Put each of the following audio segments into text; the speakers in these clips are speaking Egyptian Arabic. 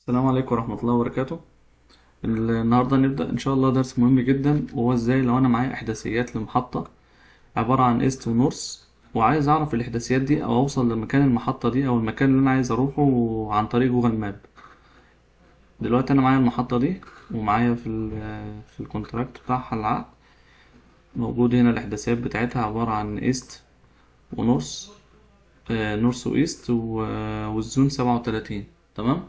السلام عليكم ورحمة الله وبركاته النهاردة نبدأ إن شاء الله درس مهم جدا وهو إزاي لو أنا معايا إحداثيات لمحطة عبارة عن إيست ونورث وعايز أعرف الإحداثيات دي أو أوصل لمكان المحطة دي أو المكان اللي أنا عايز أروحه عن طريق جوجل ماب دلوقتي أنا معايا المحطة دي ومعايا في ال في الكونتراكت بتاعها العقد موجود هنا الإحداثيات بتاعتها عبارة عن إيست ونورث آه، نورث وإيست و- والزون سبعة وتلاتين تمام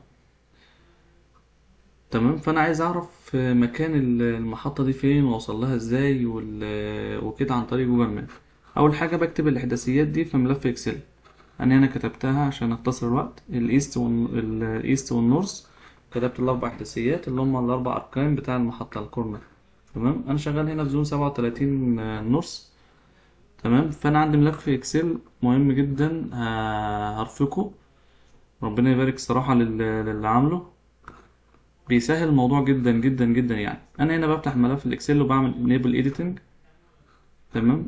تمام فانا عايز اعرف مكان ال- المحطه دي فين واوصل لها ازاي وال- وكده عن طريق جوجل ماب اول حاجه بكتب الاحداثيات دي في ملف اكسل انا هنا كتبتها عشان اختصر الوقت الايست والايست والنورث كتبت الاربع احداثيات اللي هم الاربع ارقام بتاع المحطه الكورنر تمام انا شغال هنا في زون 37 نورث تمام فانا عندي ملف اكسل مهم جدا ه- هرفقه ربنا يبارك الصراحه لل- للي عامله بيسهل الموضوع جدا جدا جدا يعني انا هنا بفتح ملف الاكسل وبعمل enable editing تمام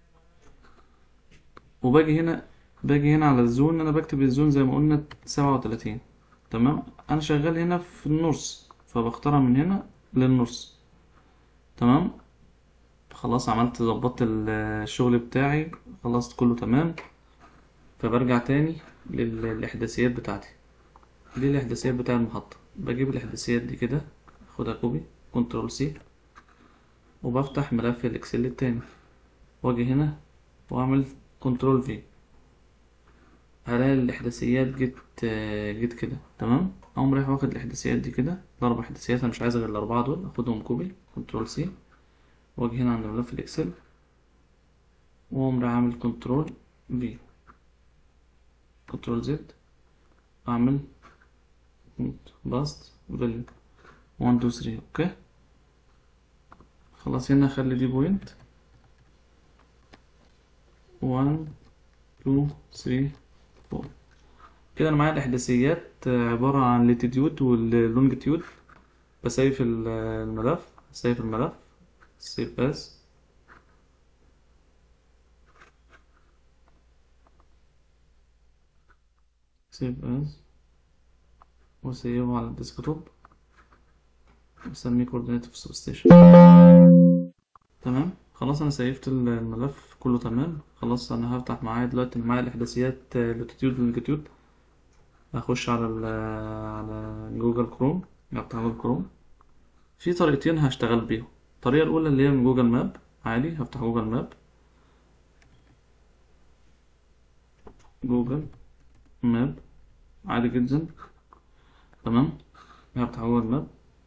وباجي هنا باجي هنا على الزون انا بكتب الزون زي ما قلنا سبعة وتلاتين تمام انا شغال هنا في النص فبختارها من هنا للنص تمام خلاص عملت ظبطت ال- الشغل بتاعي خلصت كله تمام فبرجع تاني لل- للاحداثيات بتاعتي دي الاحداثيات بتاع المحطة بجيب الاحداثيات دي كده اخدها كوبي كنترول سي وبفتح ملف الاكسل التاني واجي هنا واعمل كنترول في هلاقي الاحداثيات جت آه، جت كده تمام اقوم رايح واخد الاحداثيات دي كده الاربع احداثيات انا مش عايز غير الاربعه دول اخدهم كوبي كنترول سي واجي هنا عند ملف الاكسل واقوم رايح اعمل كنترول في كنترول زد اعمل باست فاليو 1 2 3 اوكي خلاص هنا اخلي دي بوينت 1 2 3 4 كده انا معايا الاحداثيات آه، عبارة عن لاتيتيود واللونجيتيود بسيف ال- الملف سيف الملف سيف اس سيف اس وسيبه على الديسكتوب وسميه كوردينيت في سبستيشن تمام خلاص انا سيفت ال- الملف كله تمام خلاص انا هفتح معايا دلوقتي معايا الاحداثيات لاتيتيود ولونجيتيود هخش على ال على جوجل كروم افتح جوجل كروم في طريقتين هشتغل بيهم الطريقة الأولى اللي هي من جوجل ماب عادي هفتح جوجل ماب جوجل ماب عادي جدا تمام هفتح جوجل ماب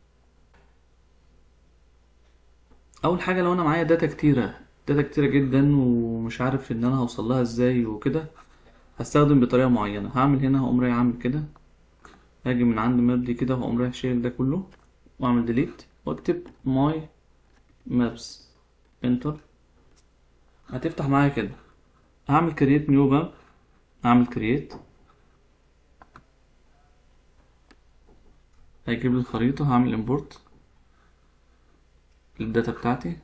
اول حاجه لو انا معايا داتا كتيره داتا كتيره جدا ومش عارف ان انا هوصل لها ازاي وكده هستخدم بطريقه معينه هعمل هنا هقوم رايح اعمل كده هاجي من عند ماب دي كده وهقوم رايح شايل ده كله واعمل ديليت واكتب ماي مابس انتر هتفتح معايا كده هعمل كرييت نيو ماب هعمل كرييت هيجيب لي الخريطه هعمل امبورت الداتا بتاعتي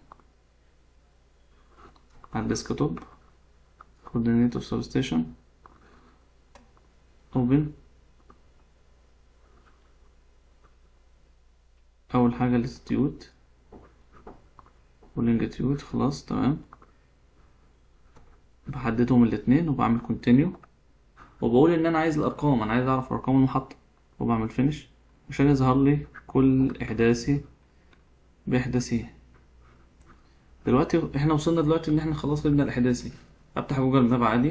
على الديسكتوب coordinate of substation open اول حاجه الاتيتيود واللونجيتيود خلاص تمام بحددهم الاتنين وبعمل continue وبقول ان انا عايز الارقام انا عايز اعرف ارقام المحطه وبعمل finish عشان يظهر لي كل احداثي باحداثيه دلوقتي احنا وصلنا دلوقتي ان احنا خلاص نبدا الاحداثي افتح جوجل ماب عادي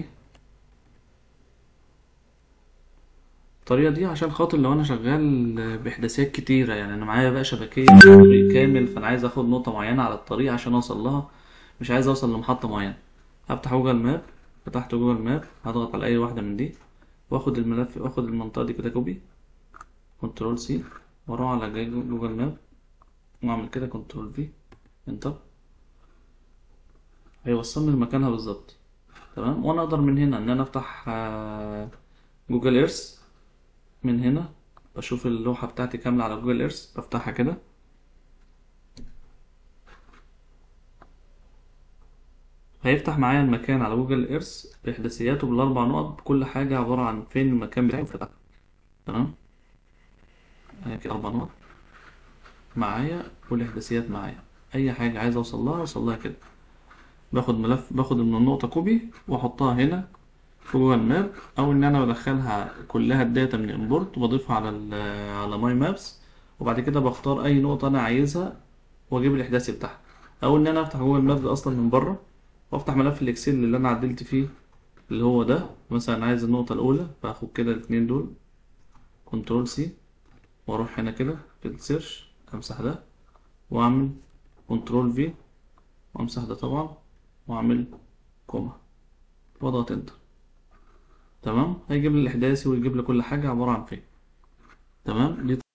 الطريقه دي عشان خاطر لو انا شغال باحداثيات كتيره يعني انا معايا بقى شبكيه طريق كامل فانا عايز اخد نقطه معينه على الطريق عشان اوصل لها مش عايز اوصل لمحطه معينه هفتح جوجل ماب فتحت جوجل ماب هضغط على اي واحده من دي واخد الملف واخد المنطقه دي كده كوبي كنترول سي واروح على جاي جوجل ماب واعمل كده كنترول في انتر هيوصلني لمكانها بالظبط تمام وانا اقدر من هنا ان انا افتح آه، جوجل ايرث من هنا بشوف اللوحة بتاعتي كاملة على جوجل ايرث بفتحها كده هيفتح معايا المكان على جوجل ايرث باحداثياته بالاربع نقط بكل حاجة عبارة عن فين المكان بتاعي وفتح تمام كده اربع نقط معايا والاحداثيات معايا اي حاجة عايز اوصل لها اوصل لها كده باخد ملف باخد من النقطة كوبي واحطها هنا في جوجل ماب او ان انا بدخلها كلها الداتا من امبورت وبضيفها على ال على ماي مابس وبعد كده بختار اي نقطة انا عايزها واجيب الاحداثي بتاعها او ان انا افتح جوجل ماب ده اصلا من بره وافتح ملف الاكسل اللي انا عدلت فيه اللي هو ده مثلا عايز النقطة الاولى فاخد كده الاتنين دول كنترول سي واروح هنا كده في السيرش امسح ده واعمل كنترول في وامسح ده طبعا واعمل كوما واضغط انتر تمام هيجيب لي الاحداثي ويجيب لي كل حاجة عبارة عن فين تمام دي